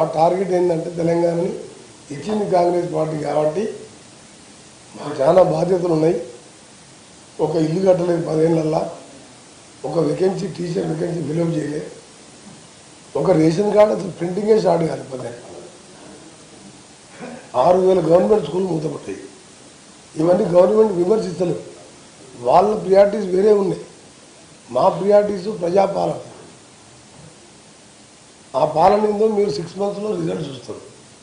Target ఏంటంటే తెలంగాణని ఇచ్చింది కాంగ్రెస్ పార్టీ కాబట్టి మాకు చాలా బాధ్యతలు ఉన్నాయి ఒక ఇల్లు కట్టలేదు పదేళ్ళల్లా ఒక వేకెన్సీ టీచర్ వేకెన్సీ ఫిలప్ చేయలేదు ఒక రేషన్ కార్డు అసలు ప్రింటింగే స్టార్ట్ కాదు పదే ఆరు వేల గవర్నమెంట్ స్కూల్ మూతపట్టాయి ఇవన్నీ గవర్నమెంట్ విమర్శిస్తలేవు వాళ్ళ ప్రియారిటీస్ వేరే ఉన్నాయి మా ప్రియారిటీస్ ప్రజాపాలన ఆ పాలన ఏందో మీరు సిక్స్ మంత్స్లో రిజల్ట్ చూస్తారు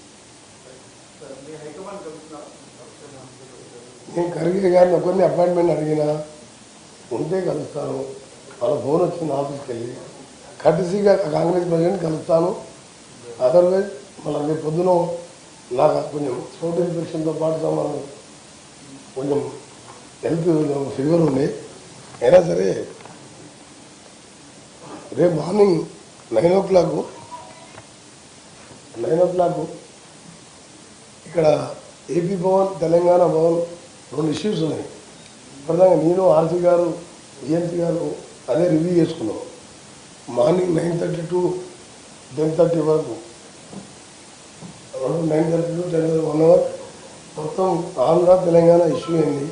నేను ఖర్గే గారిని ఒకరిని అపాయింట్మెంట్ అడిగినా ఉంటే కలుస్తాను వాళ్ళ ఫోన్ వచ్చింది ఆఫీస్కి వెళ్ళి కటిసీగా కాంగ్రెస్ ప్రెసిడెంట్ కలుస్తాను అదర్వైజ్ మళ్ళీ రేపు పొద్దున నాకు కొంచెం థ్రోట్ ఇన్ఫెక్షన్తో పాటు సమానం కొంచెం హెల్త్ ఫీవర్ ఉంది అయినా సరే రేపు morning nine o'clock nine o'clock ఇక్కడ ఏపీ భవన్ తెలంగాణ భవన్ రెండు ఇష్యూస్ ఉన్నాయి ప్రధానంగా నేను ఆర్సీ గారు జిఎంసీ గారు అదే రివ్యూ చేసుకున్నాం morning nine thirty to ten thirty వరకు nine thirty to ten one hour మొత్తం ఆంధ్ర తెలంగాణ ఇష్యూ అయింది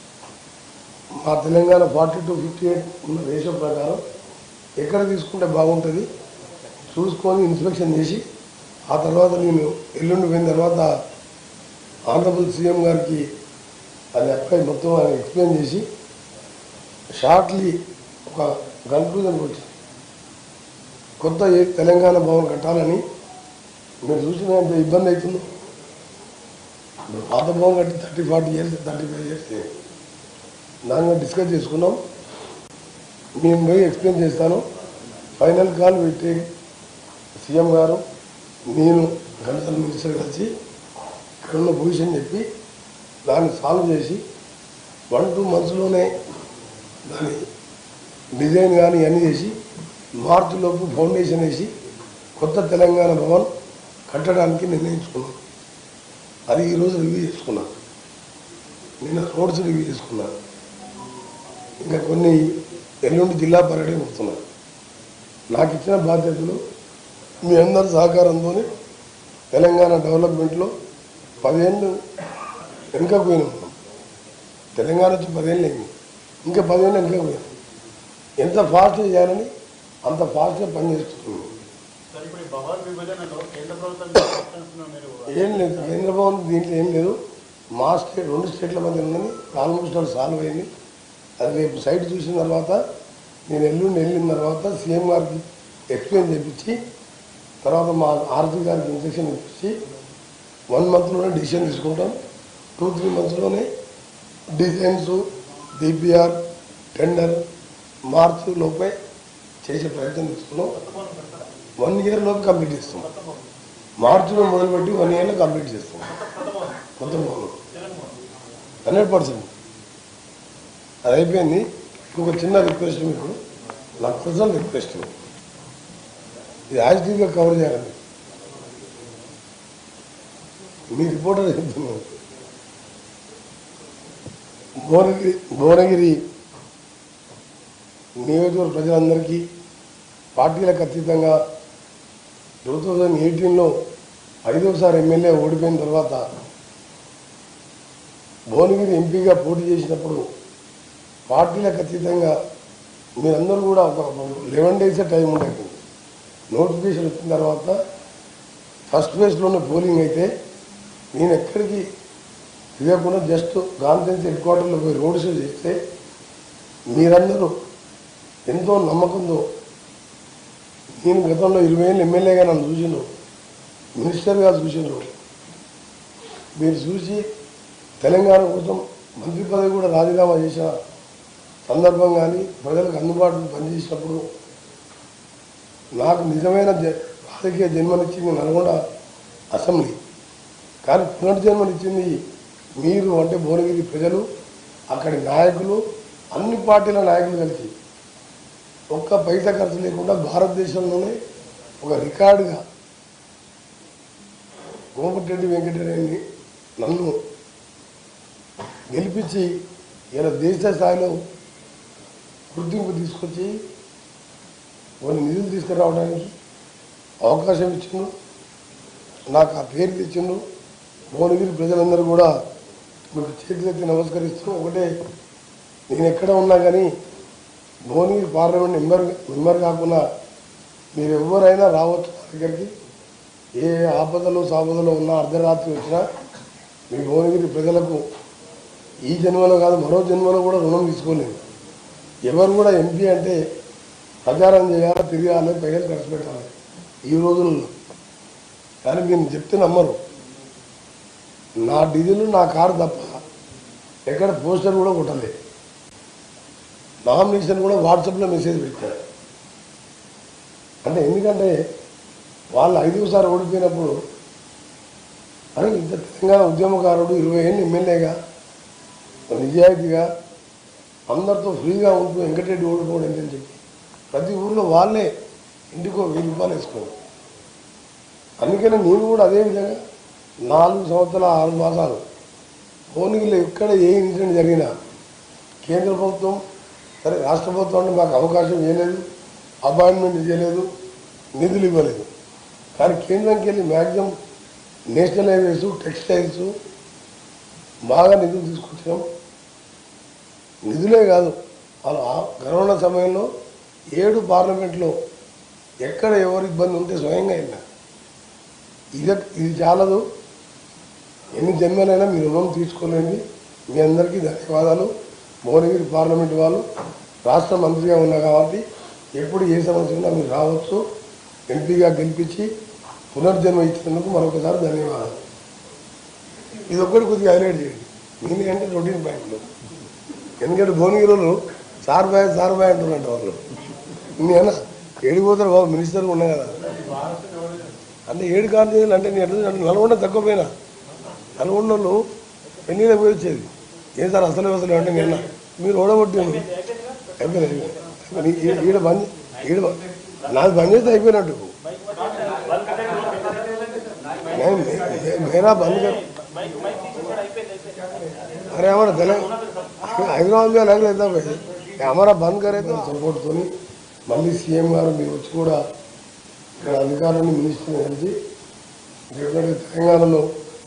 మా Telangana forty two fifty eight ఉన్న రేషియో ప్రకారం ఎక్కడ తీసుకుంటే బాగుంటుంది చూసుకొని ఇన్స్పెక్షన్ చేసి ఆ తర్వాత నేను ఎల్లుండి పోయిన తర్వాత ఆంధ్రప్రదేశ్ సీఎం గారికి అది అప్లై మొత్తం ఆయన ఎక్స్ప్లెయిన్ చేసి షార్ట్లీ ఒక కన్క్లూజన్కి వచ్చింది కొత్త ఏ తెలంగాణ భవన్ కట్టాలని మీరు చూసిన ఎంత ఇబ్బంది అవుతుందో ఇప్పుడు పాత భవన్ కట్టి thirty forty years thirty five years దాని మీద డిస్కస్ చేసుకున్నాం మేము పోయి ఎక్స్ప్లెయిన్ చేస్తాను ఫైనల్ కాల్ పెట్టి సీఎం గారు నేను కన్సల్ట్ మినిస్టర్ కలిసి ఇక్కడ ఉన్న పొజిషన్ చెప్పి దాన్ని సాల్వ్ చేసి వన్ టూ మంత్స్లోనే దాని డిజైన్ కానీ అన్నీ చేసి మార్చిలోపు ఫౌండేషన్ వేసి కొత్త తెలంగాణ భవన్ కట్టడానికి నిర్ణయించుకున్నాం అది ఈరోజు రివ్యూ చేసుకున్నా నిన్న రోడ్స్ రివ్యూ చేసుకున్నా ఇంకా కొన్ని ఎల్లుండి జిల్లా పర్యటన వస్తున్నా నాకు ఇచ్చిన బాధ్యతలు మీ అందరి సహకారంతో తెలంగాణ డెవలప్మెంట్లో పదేళ్ళు వెనుక పోయినాం మనం. తెలంగాణ వచ్చి పదేళ్ళు అయింది ఇంకా పదేళ్ళు వెనుక పోయినాం ఎంత ఫాస్ట్గా చేయాలని అంత ఫాస్ట్గా పనిచేస్తున్నాం సార్ ఇప్పుడు ఈ భవన్ విభజనలో కేంద్ర ప్రభుత్వం చేస్తున్న మీరు ఏం లేదు కేంద్ర భవన్ దీంట్లో ఏం లేదు మా స్టేట్ రెండు స్టేట్ల మధ్య ఉందని ఆల్మోస్ట్ ఆల్ సాల్వ్ అయింది అది రేపు సైట్ చూసిన తర్వాత నేను ఎల్లుండి వెళ్ళిన తర్వాత సీఎం గారికి ఎక్స్ప్లెయిన్ చేయించి తర్వాత మా ఆర్జీ గారికి ఇన్స్ట్రక్షన్ ఇప్పించి వన్ మంత్లోనే డిసిషన్ తీసుకుంటాం టూ త్రీ మంత్స్లోనే డిజైన్స్ డిపిఆర్ టెండర్ మార్చ్ లోపే చేసే ప్రయత్నం తీసుకున్నాం వన్ ఇయర్ లోపు కంప్లీట్ చేస్తాం మార్చిలో మొదలుపెట్టి వన్ ఇయర్లో కంప్లీట్ చేస్తాం కొత్త భవనం హండ్రెడ్ పర్సెంట్ అది అయిపోయింది ఇంకొక చిన్న రిక్వెస్ట్ మీకు నా పర్సనల్ రిక్వెస్ట్ ఇది యాజిటీవ్గా కవర్ చేయాలి మీ రిపోర్టర్ చెప్తున్నాను భువనగిరి భువనగిరి నియోజకవర్గ ప్రజలందరికీ పార్టీలకు అతీతంగా టూ థౌజండ్ ఎయిటీన్లో ఐదోసారి ఎమ్మెల్యే ఓడిపోయిన తర్వాత భువనగిరి ఎంపీగా పోటీ చేసినప్పుడు పార్టీలకు అతీతంగా మీరందరూ కూడా ఒక లెవెన్ డేసే టైం ఉండేది నోటిఫికేషన్ వచ్చిన తర్వాత ఫస్ట్ ఫేజ్లోనే పోలింగ్ అయితే నేను ఎక్కడికి తిరగకుండా జస్ట్ గాంధీ హెడ్ క్వార్టర్లో పోయి రోడ్ షో చేస్తే మీరందరూ ఎంతో నమ్మకంతో నేను గతంలో ఇరవై ఏళ్ళు ఎమ్మెల్యేగా నన్ను చూసిండ్రు మినిస్టర్గా చూసిండ్రు మీరు చూసి తెలంగాణ కోసం మంత్రి పదవి కూడా రాజీనామా చేసిన సందర్భం కానీ ప్రజలకు అందుబాటులో పనిచేసినప్పుడు నాకు నిజమైన జ- రాజకీయ జన్మనిచ్చింది నల్గొండ అసెంబ్లీ కానీ పునర్జన్మనిచ్చింది మీరు అంటే భువనగిరి ప్రజలు అక్కడి నాయకులు అన్ని పార్టీల నాయకులు కలిసి ఒక్క పైసా ఖర్చు లేకుండా భారతదేశంలోనే ఒక రికార్డుగా కోమటిరెడ్డి వెంకటరెడ్డిని నన్ను గెలిపించి ఇలా దేశ స్థాయిలో గుర్తింపు తీసుకొచ్చి కొన్ని నిధులు తీసుకురావడానికి అవకాశం ఇచ్చిండు నాకు ఆ పేరు తెచ్చిండు భువనగిరి ప్రజలందరూ కూడా మీకు చేతులెత్తి నమస్కరిస్తూ ఒకటే నేను ఎక్కడ ఉన్నా కానీ భువనగిరి పార్లమెంట్ మెంబర్ మెంబర్ కాకుండా మీరు ఎవరైనా రావచ్చు నా దగ్గరికి ఏ ఆపదలు సాపదలు ఉన్నా అర్ధరాత్రి వచ్చినా మీ భువనగిరి ప్రజలకు ఈ జన్మలో కాదు మరో జన్మలో కూడా రుణం తీసుకోలేదు ఎవరు కూడా ఎంపీ అంటే ప్రచారం చేయాలి తిరగాలి పైసలు ఖర్చు పెట్టాలి ఈ రోజుల్లో కానీ మీరు చెప్తే నమ్మరు నా డీజిల్ నా కారు తప్ప ఎక్కడ పోస్టర్ కూడా కొట్టలేదు నామినేషన్ కూడా వాట్సాప్లో మెసేజ్ పెట్టారు అంటే ఎందుకంటే వాళ్ళు ఐదుసారి ఓడిపోయినప్పుడు అరే ఇంత తెలంగాణ ఉద్యమకారుడు ఇరవై ఏళ్ళు ఎమ్మెల్యేగా నిజాయితీగా అందరితో ఫ్రీగా ఉంటూ వెంకటరెడ్డి ఓడిపోవడం అని చెప్పి ప్రతి ఊర్లో వాళ్ళే ఇంటికో వెయ్యి రూపాయలు వేసుకోండి అందుకనే నేను కూడా అదే విధంగా నాలుగు సంవత్సరాల ఆరు మాసాలు భువనగిరిలో ఎక్కడ ఏ ఇన్సిడెంట్ జరిగినా కేంద్ర ప్రభుత్వం సరే రాష్ట్ర ప్రభుత్వం అంటే మాకు అవకాశం ఇవ్వలేదు అపాయింట్మెంట్ చేయలేదు నిధులు ఇవ్వలేదు కానీ కేంద్రంకి వెళ్ళి మ్యాక్సిమం నేషనల్ హైవేస్ టెక్స్టైల్స్ బాగా నిధులు తీసుకొచ్చాం నిధులే కాదు అలా ఆ కరోనా సమయంలో ఏడు పార్లమెంట్లో ఎక్కడ ఎవరు ఇబ్బంది ఉంటే స్వయంగా వెళ్ళా ఇది ఇది చాలదు ఎన్ని జన్మలైనా మీ రుణం తీసుకోలేండి మీ అందరికీ ధన్యవాదాలు భువనగిరి పార్లమెంట్ వాళ్ళు రాష్ట్ర మంత్రిగా ఉన్నా కాబట్టి ఎప్పుడు ఏ సమస్య ఉన్నా మీరు రావచ్చు ఎంపీగా గెలిపించి పునర్జన్మ ఇచ్చినందుకు మరొకసారి ధన్యవాదాలు ఇది ఒక్కటి కొద్దిగా హైలైట్ చేయండి మీది అంటే రొటీన్ బ్యాంకులు ఎందుకంటే భువనగిరిలో సార్ బాయ్ సార్ బాయ్ అంటున్నట్టు వాళ్ళు నేను ఏడిపోతారు బాబు మినిస్టర్ ఉన్నా కదా అంటే ఏడు కాలేజీలు అంటే నేను ఎట్లా అంటే నల్గొండ తక్కువ పోయినా నల్గొండ వాళ్ళు పెళ్ళిళ్ళకి పోయి వచ్చేది ఏం సార్ అసలు అసలు అంటే నిన్న మీరు ఓడగొట్టింది అయిపోయింది అయిపోయింది. ఈ- ఈడ బంద్ ఈడ బంద్- నాది బంద్ చేస్తే అయిపోయినట్టు नहीं मे- मेरा बंद कर अरे हमारा गले హైదరాబాద్ మీద అలాగే లేదా భయ్ हमारा బంద్ करे तो సపోర్ట్ తోని మళ్ళీ సీఎం గారు మీరు వచ్చి కూడా ఇక్కడ అధికారులను మినిస్టర్ని కలిసి ఎందుకంటే తెలంగాణలో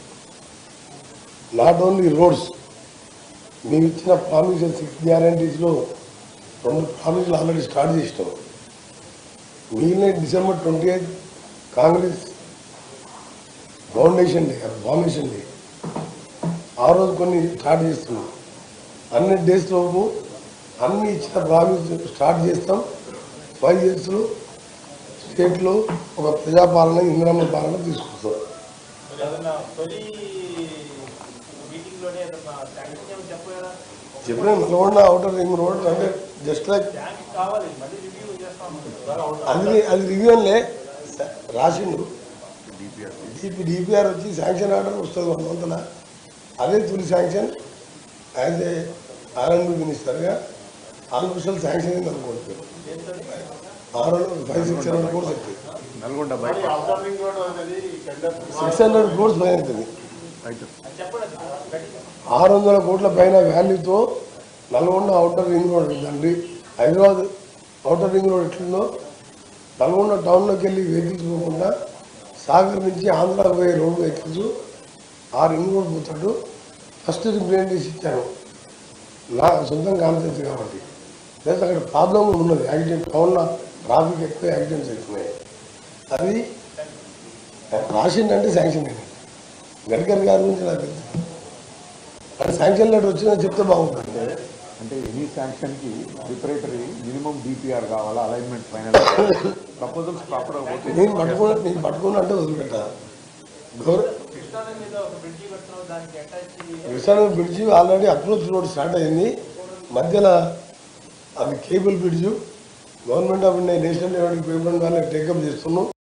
నాట్ ఓన్లీ రోడ్స్ మేము ఇచ్చిన ప్రామిసెస్ సిక్స్ గ్యారంటీస్లో రెండు ప్రామిసులు ఆల్రెడీ స్టార్ట్ చేసినాం మిగిలిన December twenty eighth Congress foundation day formation day ఆ రోజు కొన్ని స్టార్ట్ చేస్తున్నాం అన్ని డేస్ లోపు అన్ని ఇచ్చిన ప్రామిస్ స్టార్ట్ చేస్తాం ఫైవ్ ఇయర్స్లో స్టేట్లో ఒక ప్రజాపాలన ఇంద్రమ్మ పాలన తీసుకొస్తాం ఏదన్నా తొలి మీటింగ్ లోనే ఏదన్నా శాంక్షన్ ఏమని చెప్పారా చెప్పిన నల్గొండ అవుటర్ రింగ్ రోడ్ అంటే జస్ట్ లైక్ ట్యాంక్ కావాలి మళ్ళీ రివ్యూ చేస్తాము అది అది రివ్యూ అనిలే రాసిండు డిపి డిపిఆర్ వచ్చి శాంక్షన్ ఆర్డర్ వస్తుంది వన్ మంత్ల అదే తొలి శాంక్షన్ యాజ్ ఏ ఆర్ఎండ్బి మినిస్టర్గా ఆల్మోస్ట్ శాంక్షన్ అయింది అనుకోండి ఆరు ఫైవ్ సిక్స్ హండ్రెడ్ కోర్స్ అవుతుంది నల్గొండ మరి బైపాస్ అవుటర్ రింగ్ రోడ్ అనేది టెండర్ సిక్స్ హండ్రెడ్ కోర్స్ పైన అవుతుంది రైట్ చెప్పండి గట్టిగా ఆరు వందల కోట్ల పైన వాల్యూతో నల్గొండ అవుటర్ రింగ్ రోడ్ ఉందండి హైదరాబాద్ అవుటర్ రింగ్ రోడ్ ఎట్లుందో నల్గొండ టౌన్లోకి వెళ్ళి వెహికల్స్ పోకుండా సాగర్ నుంచి ఆంధ్రాకి పోయే రోడ్ వెహికల్స్ ఆ రింగ్ రోడ్ పోతాడు ఫస్ట్ రిప్రజెంట్ చేసి ఇచ్చాను నా సొంతం కాన్సెన్స్ కాబట్టి లేదా అక్కడ ప్రాబ్లం కూడా ఉన్నది యాక్సిడెంట్ టౌన్లో ట్రాఫిక్ ఎక్కువ యాక్సిడెంట్స్ అవుతున్నాయి అది రాసిందంటే శాంక్షన్ అయింది గడ్కరీ గారి గురించి నాకు తెలుసు అది శాంక్షన్ లెటర్ వచ్చిందని చెప్తే బాగుంటుంది అంటే ఎనీ శాంక్షన్ కి ప్రిపరేటరీ మినిమం డిపిఆర్ కావాలా అలైన్మెంట్ ఫైనల్ ప్రపోజల్స్ ప్రాపర్ నేను పట్టుకున్న నేను పట్టుకున్నా అంటే వదిలిపెట్టా గౌరవ కృష్ణానది మీద ఒక బ్రిడ్జి కడుతున్నాం దానికి attach Visakha bridge already approach road start అయింది మధ్యలో అది cable bridge government of India national level payment వాళ్ళకి టేకప్ చేస్తున్నాం